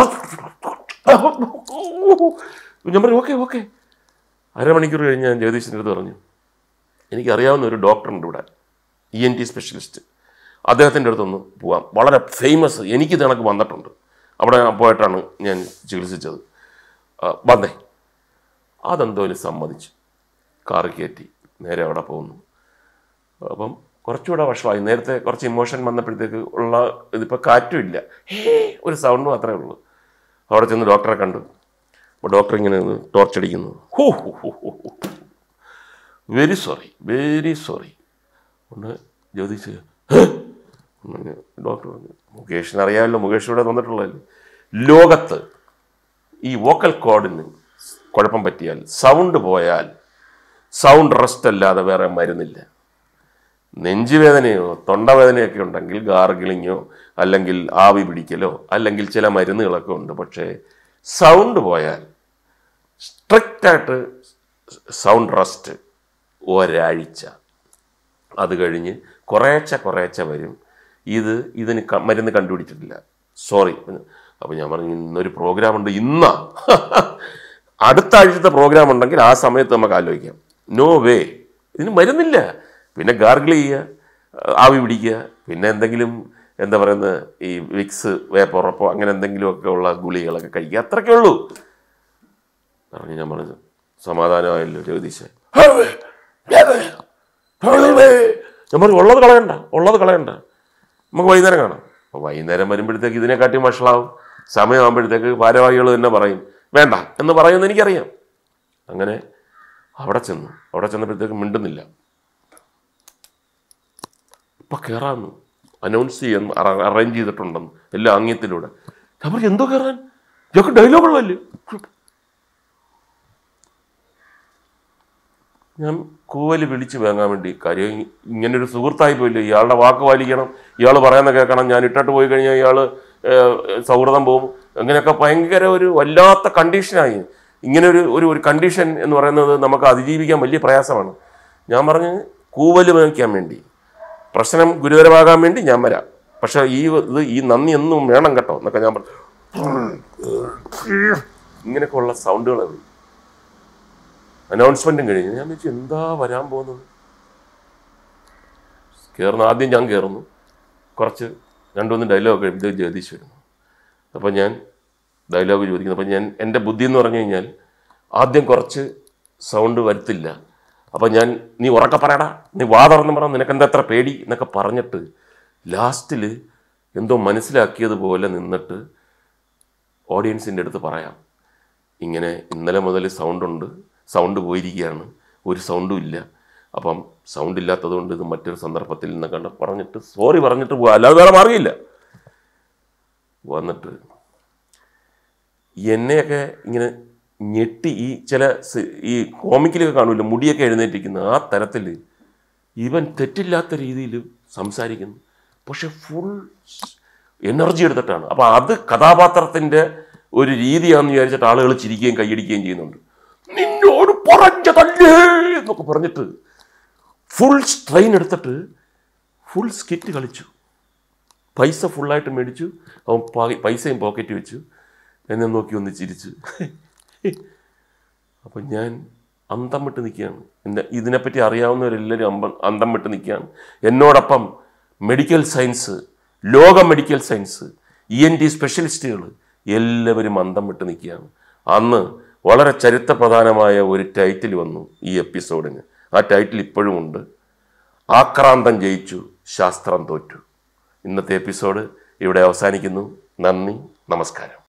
ഞാൻ പറഞ്ഞു ഓക്കെ ഓക്കെ അരമണിക്കൂർ കഴിഞ്ഞ് ഞാൻ ജഗദീശിൻ്റെ അടുത്ത് പറഞ്ഞു എനിക്കറിയാവുന്ന ഒരു ഡോക്ടറുണ്ട് ഇവിടെ ഇ എൻ ടി സ്പെഷ്യലിസ്റ്റ് അദ്ദേഹത്തിൻ്റെ അടുത്തൊന്ന് പോവാം വളരെ ഫേമസ് എനിക്കിത് കണക്ക് വന്നിട്ടുണ്ട് അവിടെ പോയിട്ടാണ് ഞാൻ ചികിത്സിച്ചത് ആ, വന്നേ അതെന്തോലും സമ്മതിച്ചു കാറ് കയറ്റി നേരെ അവിടെ പോകുന്നു അപ്പം കുറച്ചുകൂടെ വഷളായി നേരത്തെ കുറച്ച് ഇമോഷൻ വന്നപ്പോഴത്തേക്ക് ഉള്ള ഇതിപ്പോൾ കാറ്റും ഇല്ല ഹേ ഒരു സൗണ്ട് മാത്രമേ ഉള്ളൂ അവിടെ ചെന്ന് ഡോക്ടറെ കണ്ടു അപ്പോൾ ഡോക്ടർ ഇങ്ങനെ ടോർച്ച് അടിക്കുന്നു ഹൂ ഹൂ ഹൂ ഹൂ ഹൂ. വെരി സോറി വെരി സോറി ഒന്ന് ജ്യോതിച്ച് ഡോക്ടർ പറഞ്ഞു മുകേഷിന് അറിയാമല്ലോ മുകേഷ് ഇവിടെ വന്നിട്ടുള്ളതല്ലേ ലോകത്ത് ഈ വോക്കൽ കോഡിന് കുഴപ്പം പറ്റിയാൽ സൗണ്ട് പോയാൽ സൗണ്ട് റെസ്റ്റ് അല്ലാതെ വേറെ മരുന്നില്ല നെഞ്ചുവേദനയോ തൊണ്ടവേദനയൊക്കെ ഉണ്ടെങ്കിൽ ഗാർഗിളിങ്ങോ അല്ലെങ്കിൽ ആവി പിടിക്കലോ അല്ലെങ്കിൽ ചില മരുന്നുകളൊക്കെ ഉണ്ട് പക്ഷേ സൗണ്ട് പോയാൽ സ്ട്രിക്റ്റായിട്ട് സൗണ്ട് റെസ്റ്റ് ഒരാഴ്ച അത് കഴിഞ്ഞ് കുറേശ്ശെ കുറേശ്ശെ വരും ഇത് ഇതിന് ക- മരുന്ന് കണ്ടുപിടിച്ചിട്ടില്ല സോറി അപ്പോൾ ഞാൻ പറഞ്ഞു ഇന്നൊരു പ്രോഗ്രാം ഉണ്ട് ഇന്നാ അടുത്ത ആഴ്ചത്തെ പ്രോഗ്രാം ഉണ്ടെങ്കിൽ ആ സമയത്ത് നമുക്ക് ആലോചിക്കാം നോ വേ ഇതിന് മരുന്നില്ല പിന്നെ ഗാർഗിൾ ചെയ്യുക ആവി പിടിക്കുക പിന്നെ എന്തെങ്കിലും എന്താ പറയുന്നത് ഈ വിക്സ് വേപ്പുറപ്പോ അങ്ങനെ എന്തെങ്കിലുമൊക്കെ ഉള്ള ഗുളികളൊക്കെ കഴിക്കുക അത്രയ്ക്കേ ഉള്ളൂ പറഞ്ഞു ഞാൻ പറഞ്ഞു സമാധാനമായല്ലോ ജഗദീശ ഞാൻ പറഞ്ഞു ഉള്ളത് കളയണ്ട ഉള്ളത് കളയണ്ട നമുക്ക് വൈകുന്നേരം കാണാം അപ്പോൾ വൈകുന്നേരം വരുമ്പോഴത്തേക്ക് ഇതിനെക്കാട്ടി വഷളാവും സമയമാകുമ്പോഴത്തേക്ക് ഭാരവാഹികൾ തന്നെ പറയും വേണ്ട എന്ന് പറയുമെന്ന് എനിക്കറിയാം അങ്ങനെ അവിടെ ചെന്നു അവിടെ ചെന്നപ്പോഴത്തേക്ക് മിണ്ടുന്നില്ല ഇപ്പം കയറാമെന്ന് അനൗൺസ് ചെയ്യാൻ അറേഞ്ച് ചെയ്തിട്ടുണ്ടെന്ന് എല്ലാ ആംഗ്യത്തിലൂടെ ഞാൻ പറഞ്ഞു എന്തോ കയറാൻ ഇതൊക്കെ ഡയലോഗുള്ളല്ലേ ഞാൻ കൂവല് വിളിച്ച് വാങ്ങാൻ വേണ്ടി കാര്യം ഇ- ഇങ്ങനൊരു സുഹൃത്തായി പോയില്ലേ ഇയാളുടെ വാക്ക് പാലിക്കണം ഇയാൾ പറയുന്ന കേൾക്കണം ഞാൻ ഇട്ടിട്ട് പോയി കഴിഞ്ഞാൽ ഇയാൾ സൗഹൃദം പോകും അങ്ങനെയൊക്കെ ഭയങ്കര ഒരു വല്ലാത്ത കണ്ടീഷനായി ഇങ്ങനെ ഒരു ഒരു ഒരു കണ്ടീഷൻ എന്ന് പറയുന്നത് നമുക്ക് അതിജീവിക്കാൻ വലിയ പ്രയാസമാണ് ഞാൻ പറഞ്ഞ് കൂവല് വാങ്ങിക്കാൻ വേണ്ടി പ്രശ്നം ഗുരുതരമാകാൻ വേണ്ടി ഞാൻ വരാം പക്ഷെ ഈ ഇത് ഈ നന്ദി എന്നും വേണം കേട്ടോ എന്നൊക്കെ ഞാൻ പറഞ്ഞു ഇങ്ങനെയൊക്കെ ഉള്ള സൗണ്ടുകളേ ഉള്ളൂ അനൗൺസ്മെന്റും കഴിഞ്ഞു ഞാൻ വെച്ചു എന്താ വരാൻ പോകുന്നത് കയറുന്നു ആദ്യം ഞാൻ കയറുന്നു കുറച്ച് രണ്ടുമൂന്ന് ഡയലോഗ് കഴിയുമ്പോൾ ജഗദീഷ് വരുന്നു അപ്പോൾ ഞാൻ ഡയലോഗ് ചോദിക്കുന്നു അപ്പോൾ ഞാൻ എൻ്റെ ബുദ്ധി എന്ന് പറഞ്ഞു കഴിഞ്ഞാൽ ആദ്യം കുറച്ച് സൗണ്ട് വരുത്തില്ല അപ്പോൾ ഞാൻ നീ ഉറക്കെ പറയടാ നീ വാ തുറന്ന് പറ നിനക്കെന്താ എത്ര പേടി എന്നൊക്കെ പറഞ്ഞിട്ട് ലാസ്റ്റിൽ എന്തോ മനസ്സിലാക്കിയതുപോലെ നിന്നിട്ട് ഓഡിയൻസിൻ്റെ അടുത്ത് പറയാം ഇങ്ങനെ ഇന്നലെ മുതൽ സൗണ്ട് ഉണ്ട് സൗണ്ട് പോയിരിക്കുകയാണ് ഒരു സൗണ്ടും ഇല്ല അപ്പം സൗണ്ട് ഇല്ലാത്തത് കൊണ്ട് ഇത് മറ്റൊരു സന്ദർഭത്തിൽ നിന്നൊക്കെ പറഞ്ഞിട്ട് സോറി പറഞ്ഞിട്ട് പോവാ അല്ലാതെ വേറെ മാർഗ്ഗമില്ല വന്നിട്ട് എന്നെയൊക്കെ ഇങ്ങനെ ഞെട്ടി ഈ ചില സി- ഈ കോമിക്കിലൊക്കെ കാണൂല്ലോ മുടിയൊക്കെ എഴുന്നേറ്റിരിക്കുന്ന ആ തരത്തിൽ ഇവൻ തെറ്റില്ലാത്ത രീതിയിൽ സംസാരിക്കുന്നു പക്ഷെ ഫുൾ എനർജി എടുത്തിട്ടാണ് അപ്പോൾ അത് കഥാപാത്രത്തിൻ്റെ ഒരു രീതിയാണെന്ന് വിചാരിച്ചിട്ട് ആളുകൾ ചിരിക്കുകയും കൈയടിക്കുകയും ചെയ്യുന്നുണ്ട് നിന്നോട് പറഞ്ഞതല്ലേ എന്നൊക്കെ പറഞ്ഞിട്ട് ഫുൾ സ്ട്രെയിൻ എടുത്തിട്ട് ഫുൾ സ്കിറ്റ് കളിച്ചു പൈസ ഫുള്ളായിട്ട് മേടിച്ചു അവൻ പാ- പൈസയും പോക്കറ്റ് വെച്ചു എന്നെ നോക്കി ഒന്ന് ചിരിച്ചു അപ്പം ഞാൻ അന്തം വിട്ട് നിൽക്കുകയാണ് എൻ്റെ ഇതിനെപ്പറ്റി അറിയാവുന്നവരെല്ലാവരും അമ്പം അന്തം വിട്ട് നിൽക്കുകയാണ് എന്നോടൊപ്പം മെഡിക്കൽ സയൻസ് ലോക medical science E N T സ്പെഷ്യലിസ്റ്റുകൾ എല്ലാവരും അന്തം വിട്ട് നിൽക്കുകയാണ് അന്ന് വളരെ ചരിത്രപ്രധാനമായ ഒരു ടൈറ്റിൽ വന്നു ഈ എപ്പിസോഡിന് ആ ടൈറ്റിൽ ഇപ്പോഴും ഉണ്ട് ആക്രാന്തം ജയിച്ചു ശാസ്ത്രം തോറ്റു ഇന്നത്തെ എപ്പിസോഡ് ഇവിടെ അവസാനിക്കുന്നു നന്ദി നമസ്കാരം